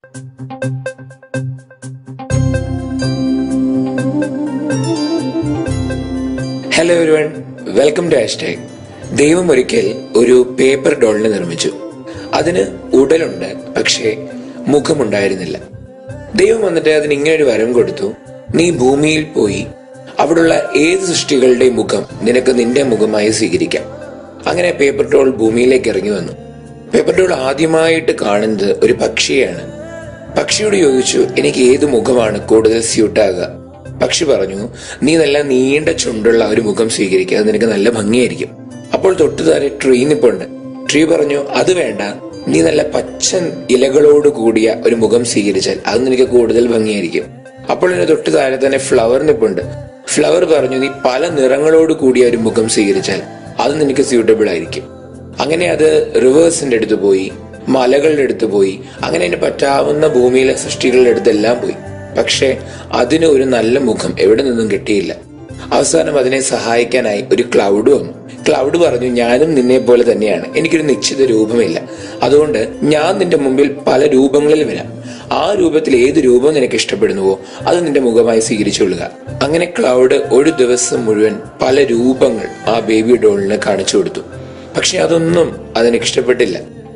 hello everyone welcome to hashtag ദൈവം ഒരിക്കൽ ഒരു പേപ്പർ ഡോളിനെ നിർമ്മിച്ചു അതിന് ഉടലുണ്ട് പക്ഷേ മുഖമുണ്ടായിരുന്നില്ല ദൈവം വന്നിട്ട് അതിന് ഇങ്ങനെ ഒരു വരം കൊടുത്തു നീ ഭൂമിയിൽ പോയി അവിടുള്ള ഏത് സൃഷ്ടികളുടെ മുഖം നിനക്ക് നിന്റെ മുഖമായി സ്വീകരിക്കാം അങ്ങനെ പേപ്പർ ഡോൾ ഭൂമിയിലേക്ക് ഇറങ്ങി വന്നു പേപ്പർ ഡോൾ ആദ്യമായിട്ട് കാണുന്നത് ഒരു പക്ഷിയാണ് പക്ഷിയോട് ചോദിച്ചു എനിക്ക് ഏത് മുഖമാണ് കൂടുതൽ സ്യൂട്ടാകുക പക്ഷി പറഞ്ഞു നീ നല്ല നീണ്ട ചുണ്ടുള്ള ഒരു മുഖം സ്വീകരിക്കുക അത് നിനക്ക് നല്ല ഭംഗിയായിരിക്കും അപ്പോൾ തൊട്ടു താരെ ട്രീ നിപ്പുണ്ട് ട്രീ പറഞ്ഞു അത് വേണ്ട നീ നല്ല പച്ചൻ ഇലകളോട് കൂടിയ ഒരു മുഖം സ്വീകരിച്ചാൽ അത് നിനക്ക് കൂടുതൽ ഭംഗിയായിരിക്കും അപ്പോൾ ഇതിന് തൊട്ടു താഴെ തന്നെ ഫ്ലവർ നിപ്പുണ്ട് ഫ്ലവർ പറഞ്ഞു നീ പല നിറങ്ങളോട് കൂടിയ ഒരു മുഖം സ്വീകരിച്ചാൽ അത് നിനക്ക് സ്യൂട്ടബിൾ ആയിരിക്കും അങ്ങനെ അത് റിവേഴ്സിന്റെ അടുത്ത് പോയി മലകളുടെ അടുത്ത് പോയി അങ്ങനെ അതിന് പറ്റാവുന്ന ഭൂമിയിലെ സൃഷ്ടികളുടെ അടുത്തെല്ലാം പോയി പക്ഷെ അതിന് ഒരു നല്ല മുഖം എവിടെ നിന്നും കിട്ടിയില്ല അവസാനം അതിനെ സഹായിക്കാനായി ഒരു ക്ലൗഡ് വന്നു ക്ലൗഡ് പറഞ്ഞു ഞാനും നിന്നെ പോലെ തന്നെയാണ് എനിക്കൊരു നിശ്ചിത രൂപമില്ല അതുകൊണ്ട് ഞാൻ നിന്റെ മുമ്പിൽ പല രൂപങ്ങളിൽ വരാം ആ രൂപത്തിൽ ഏത് രൂപം നിനക്ക് ഇഷ്ടപ്പെടുന്നുവോ അത് നിന്റെ മുഖമായി സ്വീകരിച്ചുകൊള്ളുക അങ്ങനെ ക്ലൗഡ് ഒരു ദിവസം മുഴുവൻ പല രൂപങ്ങൾ ആ ബേബി ഡോളിന് കാണിച്ചു കൊടുത്തു പക്ഷെ അതൊന്നും അതിനക്ക് ഇഷ്ടപ്പെട്ടില്ല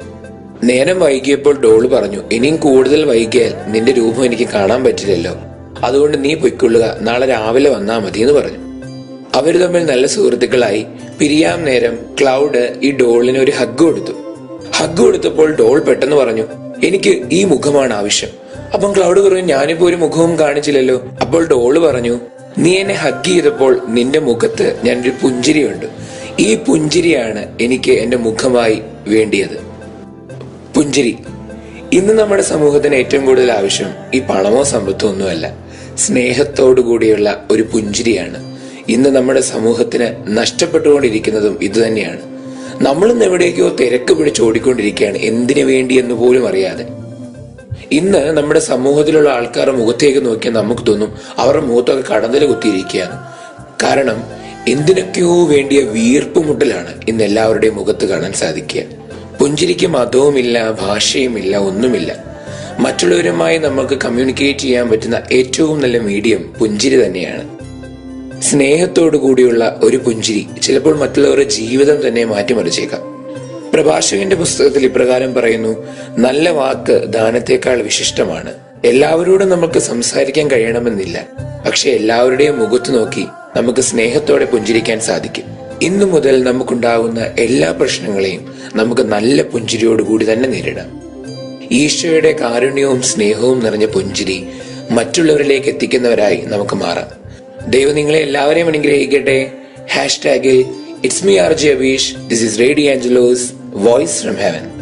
നേരം വൈകിയപ്പോൾ ഡോള് പറഞ്ഞു ഇനിയും കൂടുതൽ വൈകിയാൽ നിന്റെ രൂപം എനിക്ക് കാണാൻ പറ്റില്ലല്ലോ അതുകൊണ്ട് നീ പൊയ്ക്കൊള്ളുക നാളെ രാവിലെ വന്നാൽ മതി എന്ന് പറഞ്ഞു അവർ തമ്മിൽ നല്ല സുഹൃത്തുക്കളായി പിരിയാം നേരം ക്ലൗഡ് ഈ ഡോളിന് ഒരു ഹഗ് കൊടുത്തു ഹഗ് കൊടുത്തപ്പോൾ ഡോൾ പെട്ടെന്ന് പറഞ്ഞു എനിക്ക് ഈ മുഖമാണ് ആവശ്യം അപ്പം ക്ലൗഡ് പറഞ്ഞു ഞാനിപ്പോ ഒരു മുഖവും കാണിച്ചില്ലല്ലോ അപ്പോൾ ഡോള് പറഞ്ഞു നീ എന്നെ ഹഗ് ചെയ്തപ്പോൾ നിന്റെ മുഖത്ത് ഞാനൊരു പുഞ്ചിരിയുണ്ട് ഈ പുഞ്ചിരിയാണ് എനിക്ക് എന്റെ മുഖമായി വേണ്ടിയത് പുഞ്ചിരി ഇന്ന് നമ്മുടെ സമൂഹത്തിന് ഏറ്റവും കൂടുതൽ ആവശ്യം ഈ പണമോ സമ്പത്തോ ഒന്നുമല്ല സ്നേഹത്തോടു കൂടിയുള്ള ഒരു പുഞ്ചിരിയാണ് ഇന്ന് നമ്മുടെ സമൂഹത്തിന് നഷ്ടപ്പെട്ടുകൊണ്ടിരിക്കുന്നതും ഇതുതന്നെയാണ് നമ്മളും എവിടേക്കോ തിരക്ക് പിടിച്ച് ഓടിക്കൊണ്ടിരിക്കുകയാണ് എന്തിനു വേണ്ടി എന്ന് പോലും അറിയാതെ ഇന്ന് നമ്മുടെ സമൂഹത്തിലുള്ള ആൾക്കാരുടെ മുഖത്തേക്ക് നോക്കിയാൽ നമുക്ക് തോന്നും അവരുടെ മുഖത്തൊക്കെ കടന്നൽ കുത്തിയിരിക്കുകയാണ് കാരണം എന്തിനൊക്കെയോ വേണ്ടിയ വീർപ്പുമുട്ടലാണ് ഇന്ന് എല്ലാവരുടെയും മുഖത്ത് കാണാൻ സാധിക്കുക പുഞ്ചിരിക്ക് മതവുമില്ല ഭാഷയുമില്ല ഒന്നുമില്ല മറ്റുള്ളവരുമായി നമുക്ക് കമ്മ്യൂണിക്കേറ്റ് ചെയ്യാൻ പറ്റുന്ന ഏറ്റവും നല്ല മീഡിയം പുഞ്ചിരി തന്നെയാണ് സ്നേഹത്തോടു കൂടിയുള്ള ഒരു പുഞ്ചിരി ചിലപ്പോൾ മറ്റുള്ളവരുടെ ജീവിതം തന്നെ മാറ്റിമറിച്ചേക്കാം പ്രഭാഷകന്റെ പുസ്തകത്തിൽ ഇപ്രകാരം പറയുന്നു നല്ല വാക്ക് ദാനത്തേക്കാൾ വിശിഷ്ടമാണ് എല്ലാവരോടും നമുക്ക് സംസാരിക്കാൻ കഴിയണമെന്നില്ല പക്ഷെ എല്ലാവരുടെയും മുഖത്ത് നോക്കി നമുക്ക് സ്നേഹത്തോടെ പുഞ്ചിരിക്കാൻ സാധിക്കും ഇന്നു മുതൽ നമുക്കുണ്ടാകുന്ന എല്ലാ പ്രശ്നങ്ങളെയും നമുക്ക് നല്ല പുഞ്ചിരിയോടുകൂടി തന്നെ നേരിടാം ഈശോയുടെ കാരുണ്യവും സ്നേഹവും നിറഞ്ഞ പുഞ്ചിരി മറ്റുള്ളവരിലേക്ക് എത്തിക്കുന്നവരായി നമുക്ക് മാറാം ദൈവം നിങ്ങളെ എല്ലാവരെയും അനുഗ്രഹിക്കട്ടെ ഹാഷ് ടാഗിൽ it's me R J Abeesh this is radio Angelos voice from heaven